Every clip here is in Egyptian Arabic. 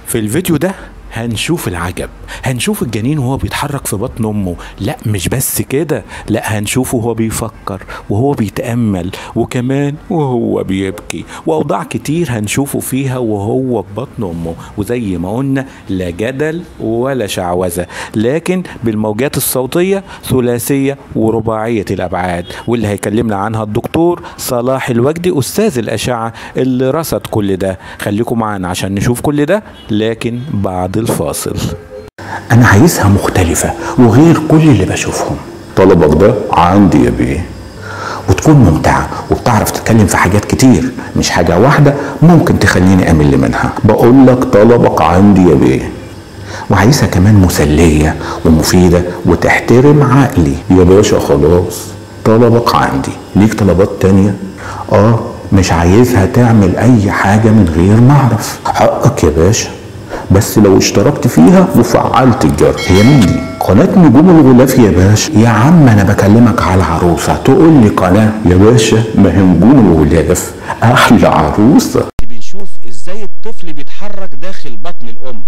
في الفيديو ده هنشوف العجب هنشوف الجنين وهو بيتحرك في بطن امه لا مش بس كده لا هنشوفه وهو بيفكر وهو بيتامل وكمان وهو بيبكي واوضاع كتير هنشوفه فيها وهو في بطن امه وزي ما قلنا لا جدل ولا شعوذه لكن بالموجات الصوتيه ثلاثيه ورباعيه الابعاد واللي هيكلمنا عنها الدكتور صلاح الوجدي استاذ الاشعه اللي رصد كل ده خليكم معانا عشان نشوف كل ده لكن بعد الفاصل انا عايزها مختلفة وغير كل اللي بشوفهم طلبك ده عندي يا بيه وتكون ممتعة وبتعرف تتكلم في حاجات كتير مش حاجة واحدة ممكن تخليني امل منها بقول لك طلبك عندي يا بيه وعايزها كمان مسلية ومفيدة وتحترم عقلي يا باشا خلاص طلبك عندي ليك طلبات تانية اه مش عايزها تعمل اي حاجة من غير ما اعرف حقك يا باشا بس لو اشتركت فيها وفعلت الجرس هي مين دي قناة نجوم الغلاف يا باشا يا عم انا بكلمك على عروسة تقول لي قناة يا باشا ما هي نجوم الغلاف احلى عروسة بنشوف ازاي الطفل بيتحرك داخل بطن الام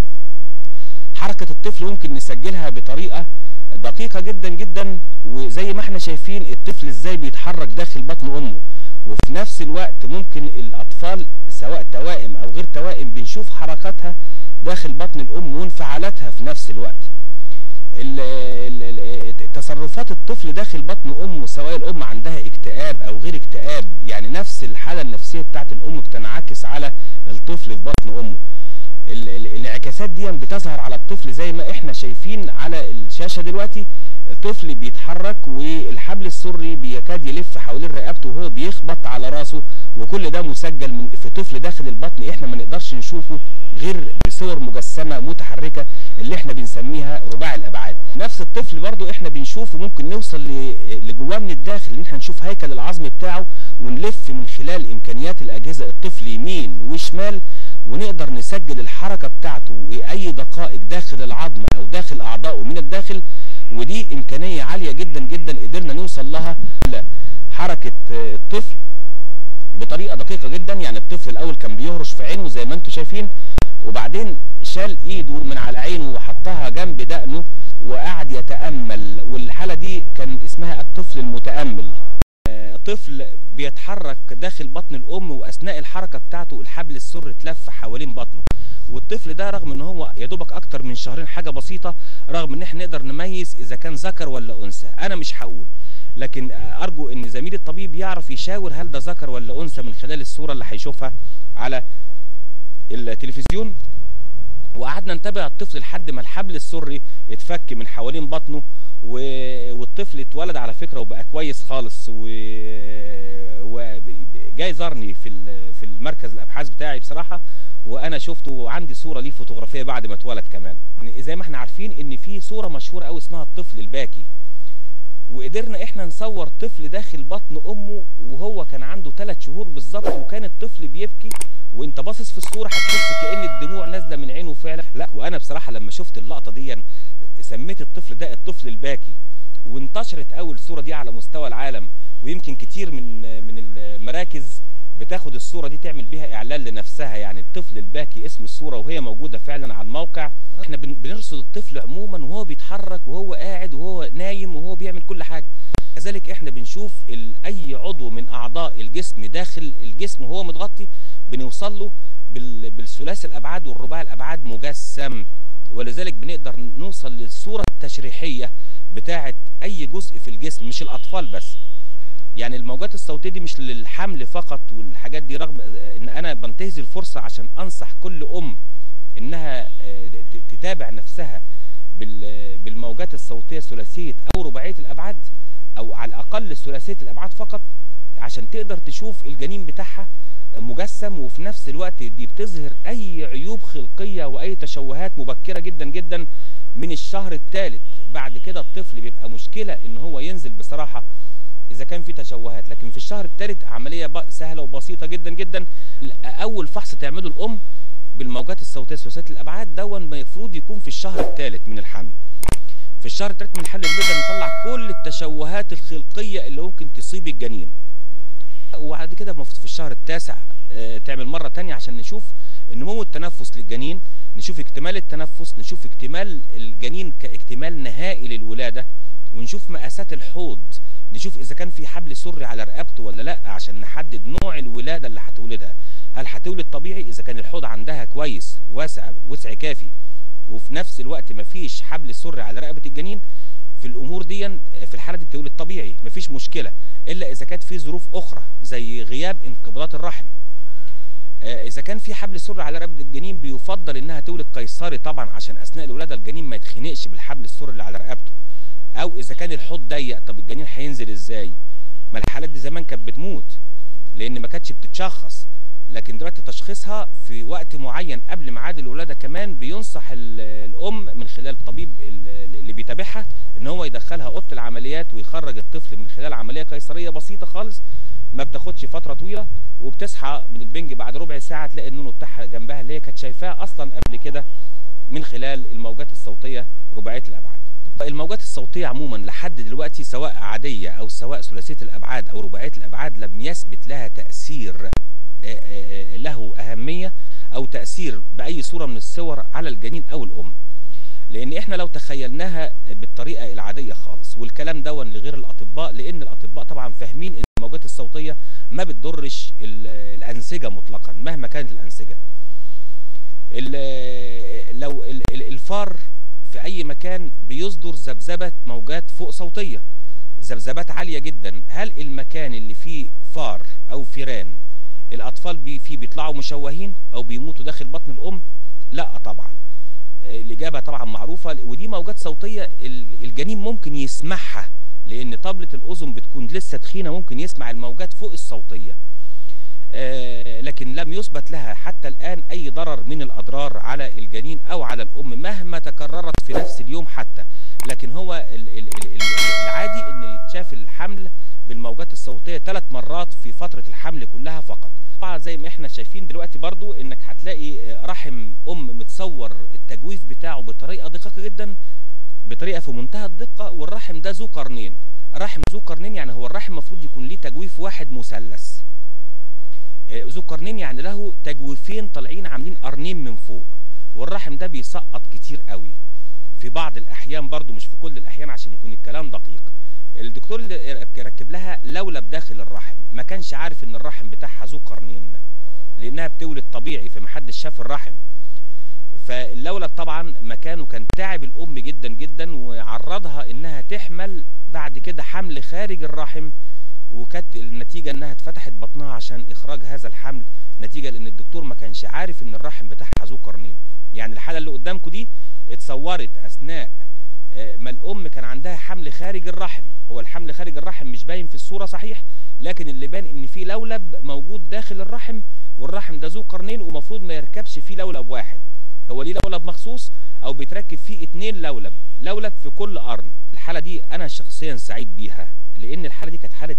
حركة الطفل ممكن نسجلها بطريقة دقيقة جدا جدا وزي ما احنا شايفين الطفل ازاي بيتحرك داخل بطن امه وفي نفس الوقت ممكن الاطفال سواء توائم او غير توائم بنشوف حركاتها داخل بطن الام وانفعالاتها في نفس الوقت ال- ال- ال- تصرفات الطفل داخل بطن امه سواء الام عندها اكتئاب او غير اكتئاب يعني نفس الحاله النفسيه بتاعت الام بتنعكس على الطفل في بطن امه ال- ال- الانعكاسات دي بتظهر على الطفل زي ما احنا شايفين على الشاشه دلوقتي الطفل بيتحرك والحبل السري بيكاد يلف حوالين رقبته وهو بيخبط على راسه وكل ده مسجل من في طفل داخل البطن احنا ما نقدرش نشوفه غير بصور مجسمه متحركه اللي احنا بنسميها رباعي الابعاد نفس الطفل برضو احنا بنشوفه ممكن نوصل ل- لجواه من الداخل ان احنا نشوف هيكل العظم بتاعه ونلف من خلال امكانيات الاجهزه الطفل يمين وشمال ونقدر نسجل الحركه بتاعته واي دقائق داخل العظم او داخل اعضائه من الداخل ودي امكانيه عاليه جدا جدا قدرنا نوصل لها حركه آه، الطفل بطريقه دقيقه جدا يعني الطفل الاول كان بيهرش في عينه زي ما انتم شايفين وبعدين شال ايده من على عينه وحطها جنب دقنه وقعد يتامل والحاله دي كان اسمها الطفل المتامل آه، طفل بيتحرك داخل بطن الام واثناء الحركه بتاعته الحبل السري اتلف حوالين بطنه والطفل ده رغم ان هو يا دوبك اكتر من شهرين حاجه بسيطه رغم ان احنا نقدر نميز اذا كان ذكر ولا انثى انا مش هقول لكن ارجو ان زميل الطبيب يعرف يشاور هل ده ذكر ولا انثى من خلال الصوره اللي هيشوفها على التلفزيون وقعدنا نتابع الطفل لحد ما الحبل السري اتفك من حوالين بطنه و... والطفل اتولد على فكره وبقى كويس خالص و... وجاي زارني في ال... في المركز الابحاث بتاعي بصراحه وانا شفته وعندي صوره ليه فوتوغرافيه بعد ما اتولد كمان يعني زي ما احنا عارفين ان في صوره مشهوره قوي اسمها الطفل الباكي وقدرنا احنا نصور طفل داخل بطن امه وهو كان عنده ثلاث شهور بالظبط وكان الطفل بيبكي وانت باصص في الصوره هتحس كان الدموع نازله من عينه فعلا لا وانا بصراحه لما شفت اللقطه دي سميت الطفل ده الطفل الباكي وانتشرت اول الصوره دي على مستوى العالم ويمكن كتير من من المراكز بتاخد الصوره دي تعمل بيها اعلان لنفسها يعني الطفل الباكي اسم الصوره وهي موجوده فعلا على الموقع احنا بن- بنرصد الطفل عموما وهو بيتحرك وهو قاعد وهو نايم وهو بيعمل كل حاجه كذلك احنا بنشوف ال- اي عضو من اعضاء الجسم داخل الجسم وهو متغطي بنوصل له بال- بالثلاثي الابعاد والرباعي الابعاد مجسم ولذلك بنقدر نوصل للصوره التشريحيه بتاعه اي جزء في الجسم مش الاطفال بس يعني الموجات الصوتيه دي مش للحمل فقط والحاجات دي رغم ان انا بنتهز الفرصه عشان انصح كل ام انها آه، ت- تتابع نفسها بال- بالموجات الصوتيه ثلاثيه او رباعيه الابعاد او على الاقل ثلاثيه الابعاد فقط عشان تقدر تشوف الجنين بتاعها مجسم وفي نفس الوقت دي بتظهر اي عيوب خلقيه واي تشوهات مبكره جدا جدا من الشهر الثالث بعد كده الطفل بيبقى مشكله ان هو ينزل بصراحه اذا كان في تشوهات لكن في الشهر الثالث عمليه ب- سهله وبسيطه جدا جدا اول فحص تعمله الام بالموجات الصوتيه ثلاثيه الابعاد دون المفروض يكون في الشهر الثالث من الحمل في الشهر الثالث من الحمل بنقدر نطلع كل التشوهات الخلقيه اللي ممكن تصيب الجنين وبعد كده المفروض في الشهر التاسع آه، تعمل مره تانية عشان نشوف النمو التنفس للجنين نشوف اكتمال التنفس نشوف اكتمال الجنين كاكتمال نهائي للولاده ونشوف مقاسات الحوض نشوف اذا كان في حبل سري على رقبته ولا لا عشان نحدد نوع الولاده اللي هتولدها هل هتولد طبيعي اذا كان الحوض عندها كويس واسع وسع كافي وفي نفس الوقت مفيش حبل سري على رقبه الجنين في الامور دي في الحاله دي بتولد طبيعي مفيش مشكله الا اذا كانت في ظروف اخرى زي غياب انقباضات الرحم آه، اذا كان في حبل سري على رقبه الجنين بيفضل انها تولد قيصري طبعا عشان اثناء الولاده الجنين ما يتخنقش بالحبل السري اللي على رقبته او اذا كان الحوض ضيق طب الجنين هينزل ازاي ما الحالات دي زمان كانت بتموت لان ما كانتش بتتشخص لكن دلوقتي تشخيصها في وقت معين قبل ميعاد الولاده كمان بينصح ال- الام من خلال الطبيب ال- اللي بيتابعها ان هو يدخلها اوضه العمليات ويخرج الطفل من خلال عمليه قيصريه بسيطه خالص ما بتاخدش فتره طويله وبتصحى من البنج بعد ربع ساعه تلاقي النونو بتاعها جنبها اللي هي كانت شايفاه اصلا قبل كده من خلال الموجات الصوتيه رباعيه الابعاد الموجات الصوتيه عموما لحد دلوقتي سواء عاديه او سواء ثلاثيه الابعاد او رباعيه الابعاد لم يثبت لها تاثير آه، آه، آه، له اهميه او تاثير باي صوره من الصور على الجنين او الام لان احنا لو تخيلناها بالطريقه العاديه خالص والكلام دون لغير الاطباء لان الاطباء طبعا فاهمين ان الموجات الصوتيه ما بتضرش ال- الانسجه مطلقا مهما كانت الانسجه ال- لو ال- ال- الفار في اي مكان بيصدر ذبذبه موجات فوق صوتيه ذبذبات عاليه جدا هل المكان اللي فيه فار او فيران الاطفال بي فيه بيطلعوا مشوهين او بيموتوا داخل بطن الام لا طبعا الاجابه طبعا معروفه ودي موجات صوتيه ال- الجنين ممكن يسمعها لان طبله الاذن بتكون لسه تخينه ممكن يسمع الموجات فوق الصوتيه آه، لكن لم يثبت لها حتى الآن أي ضرر من الأضرار على الجنين أو على الأم مهما تكررت في نفس اليوم حتى لكن هو ال- ال- ال- ال- العادي أن يتشاف الحمل بالموجات الصوتية ثلاث مرات في فترة الحمل كلها فقط طبعا زي ما احنا شايفين دلوقتي برضو انك هتلاقي آه، رحم ام متصور التجويف بتاعه بطريقة دقيقة جدا بطريقة في منتهى الدقة والرحم ده ذو قرنين رحم ذو قرنين يعني هو الرحم المفروض يكون ليه تجويف واحد مثلث آه، ذو قرنين يعني له تجويفين طالعين عاملين قرنين من فوق والرحم ده بيسقط كتير قوي في بعض الاحيان برضو مش في كل الاحيان عشان يكون الكلام دقيق الدكتور اللي ركب لها لولب داخل الرحم ما كانش عارف ان الرحم بتاعها ذو قرنين لانها بتولد طبيعي فمحدش شاف الرحم فاللولب طبعا مكانه كان تعب الام جدا جدا وعرضها انها تحمل بعد كده حمل خارج الرحم وكانت النتيجه انها اتفتحت بطنها عشان اخراج هذا الحمل نتيجه لان الدكتور ما كانش عارف ان الرحم بتاعها ذو قرنين يعني الحاله اللي قدامكم دي اتصورت اثناء آه، ما الام كان عندها حمل خارج الرحم هو الحمل خارج الرحم مش باين في الصوره صحيح لكن اللي بان ان في لولب موجود داخل الرحم والرحم ده ذو قرنين ومفروض ما يركبش فيه لولب واحد هو ليه لولب مخصوص او بيتركب فيه اتنين لولب لولب في كل قرن الحاله دي انا شخصيا سعيد بيها لان الحاله دي كانت حاله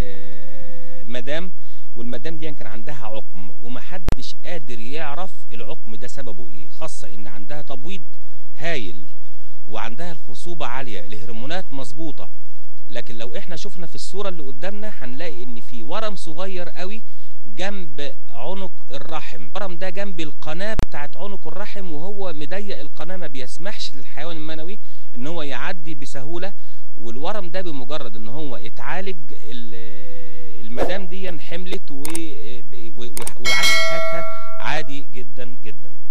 آه، مدام والمدام دي كان عندها عقم ومحدش قادر يعرف العقم ده سببه ايه خاصه ان عندها تبويض هايل وعندها الخصوبه عاليه الهرمونات مظبوطه لكن لو احنا شفنا في الصوره اللي قدامنا هنلاقي ان في ورم صغير قوي جنب عنق الرحم الورم ده جنب القناه بتاعت عنق الرحم وهو مضيق القناه ما بيسمحش للحيوان المنوي ان هو يعدي بسهوله والورم ده بمجرد ان هو اتعالج ال- المدام دي حملت و- و- و- وعاشت حياتها عادي جدا جدا